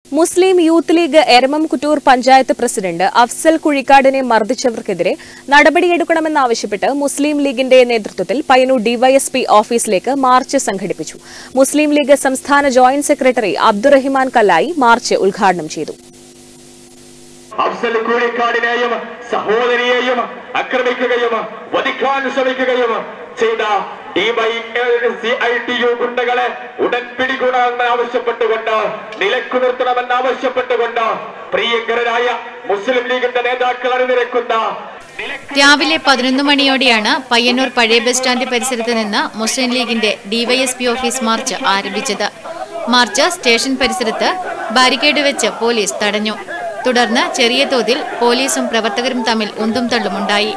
മുസ്ലിം Youth League Eramamkuttur panchayat president Afsal കുഴിക്കാടിനെ മർദ്ദിച്ചവർക്കെതിരെ നടപടിയെടുക്കണമെന്നാവശ്യപ്പെട്ട് മുസ്ലിം ലീഗിന്റെ നേതൃത്വത്തിൽ പയ്യന്നൂർ ഡിവൈഎസ്പി ഓഫീസിലേക്ക് മാർച്ച് സംഘടിപ്പിച്ചു മുസ്ലിം ലീഗ് സംസ്ഥാന joint secretary Abdurahiman Kallayi march ഉദ്ഘാടനം ചെയ്തു അഫ്സൽ കൂഴിക്കാടിനെയും സഹോദരിയെയും ആക്രമിക്കുകയും വധിക്കാൻ ശ്രമിക്കുകയും ചെയ്ത ഡിവൈഎൽസിഐടിയു ഗുണ്ടകളെ ഉടൻ പിടികൂടാമെന്ന് ആവശ്യപ്പെട്ടുകൊണ്ട് നിലക്കു നിർത്തണമെന്ന് ആവശ്യപ്പെട്ടുകൊണ്ട് പ്രിയങ്കരനായ മുസ്ലിം ലീഗിന്റെ നേതാക്കൾ അണിനിരക്കുന്ന നിലയ്ക്ക് രാവിലെ പതിനൊന്ന് മണിയോടെയാണ് പയ്യന്നൂർ പഴയ ബസ് സ്റ്റാൻഡ് പരിസരത്ത് നിന്ന് മുസ്ലിം ലീഗിന്റെ ഡിവൈഎസ്പി ഓഫീസ് മാർച്ച് ആരംഭിച്ചത് മാർച്ച് സ്റ്റേഷൻ പരിസരത്ത് ബാരിക്കേഡ് വെച്ച് പോലീസ് തടഞ്ഞു തുടർന്ന് ചെറിയ തോതിൽ പോലീസും പ്രവർത്തകരും തമ്മിൽ ഉന്തും തള്ളുമുണ്ടായി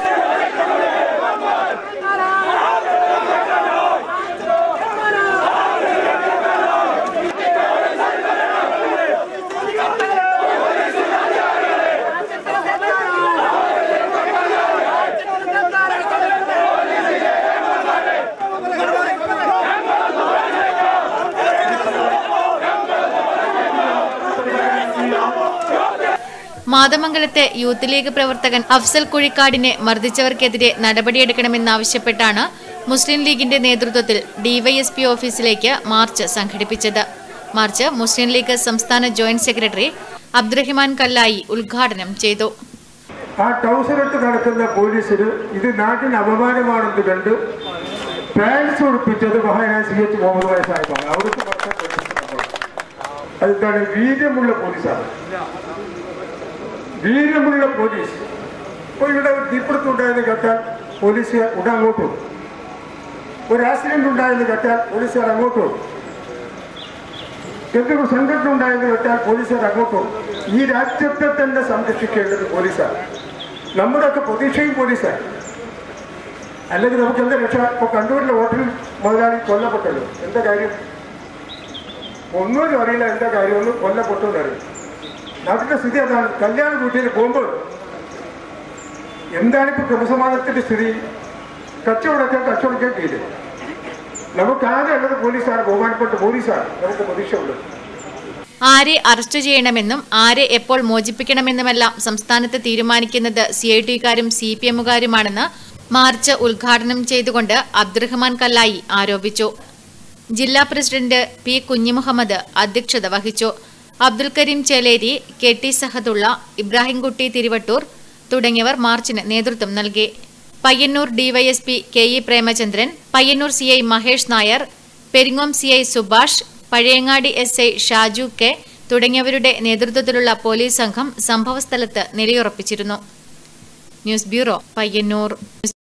മാതമംഗലത്തെ യൂത്ത് ലീഗ് പ്രവർത്തകൻ അഫ്സൽ കുഴിക്കാടിനെ മർദ്ദിച്ചവർക്കെതിരെ നടപടിയെടുക്കണമെന്നാവശ്യപ്പെട്ടാണ് മുസ്ലിം ലീഗിന്റെ നേതൃത്വത്തിൽ ഡിവൈഎസ്പി ഓഫീസിലേക്ക് മാർച്ച് സംഘടിപ്പിച്ചത് മാർച്ച് മുസ്ലിം ലീഗ് സംസ്ഥാന ജോയിന്റ് സെക്രട്ടറി അബ്ദുറഹിമാൻ കല്ലായി ഉദ്ഘാടനം ചെയ്തു ആ ടൗസറിട്ട് നടക്കുന്ന പോലീസിന് ഇത് നാട്ടിന് അപമാനമാണെന്ന് കണ്ട് പാൻസ് ഉടുപ്പിച്ചത് മഹാനായ സി എച്ച് മുഹമ്മദ് ഭായ് സാഹിബാണ് അവിടുത്തെ പറഞ്ഞ പോലീസ് നമ്മൾ അതെന്താണ് വീര്യമുള്ള പോലീസാണ് വീര്യമുള്ള പോലീസ് ഇപ്പോൾ ഇവിടെ ഒരു തീപിടുത്തം ഉണ്ടായെന്ന് കേട്ടാൽ പോലീസുകാർ ഉടൻ അങ്ങോട്ടും ഒരു ആക്സിഡന്റ് ഉണ്ടായെന്ന് കേട്ടാൽ പോലീസുകാർ അങ്ങോട്ടും എന്തൊരു സംഘടന ഉണ്ടായെന്ന് കേട്ടാൽ പോലീസുകാർ അങ്ങോട്ടും ഈ രാജ്യത്തെ തന്നെ സംരക്ഷിക്കേണ്ടത് പോലീസാണ് നമ്മുടെയൊക്കെ പ്രതീക്ഷയും പോലീസാണ് അല്ലെങ്കിൽ നമുക്ക് എന്താ രക്ഷ ഇപ്പൊ കണ്ണൂരിലെ ഹോട്ടലിൽ മുതലാളി കൊല്ലപ്പെട്ടല്ലോ എന്താ കാര്യം ഒന്നും അറിയില്ല എന്താ കാര്യമൊന്നും കൊല്ലപ്പെട്ടു എന്നറിയും നാട്ടിലെ സ്ഥിതി അതാണ് കല്യാണ വീട്ടിൽ പോകുമ്പോൾ എന്താണ് ഇപ്പൊ ക്രമസമാധാനത്തിന്റെ സ്ഥിതി കച്ചവടക്കാൻ കച്ചവടക്കാൻ കീഴിൽ നമുക്ക് ആകെ ഉള്ളത് പോലീസാണ് ബഹുമാനപ്പെട്ട പോലീസാണ് നമുക്ക് പ്രതീക്ഷയുള്ളത് ആരെ അറസ്റ്റ് ചെയ്യണമെന്നും ആരെ എപ്പോൾ മോചിപ്പിക്കണമെന്നുമെല്ലാം സംസ്ഥാനത്ത് തീരുമാനിക്കുന്നത് സി ഐ ടിക്കാരും സി പി എമ്മുകാരുമാണെന്ന് മാർച്ച് ഉദ്ഘാടനം ചെയ്തുകൊണ്ട് അബ്ദുറഹ്മാൻ കല്ലായി ആരോപിച്ചു ജില്ലാ പ്രസിഡന്റ് പി കുഞ്ഞിമുഹമ്മദ് അധ്യക്ഷത വഹിച്ചു അബ്ദുൽ കരീം ചേലേരി കെ ടി സഹദുള്ള ഇബ്രാഹിംകുട്ടി തിരുവട്ടൂർ തുടങ്ങിയവർ മാർച്ചിന് നേതൃത്വം നൽകി Payyanur DYSP K E Premachandran Payyanur C I Mahesh Nair Peringome C I Subhash Pazhayangadi S I Shaju K തുടങ്ങിയവരുടെ നേതൃത്വത്തിലുള്ള പോലീസ് സംഘം സംഭവസ്ഥലത്ത് നിലയുറപ്പിച്ചിരുന്നു ന്യൂസ് ബ്യൂറോ പയ്യന്നൂർ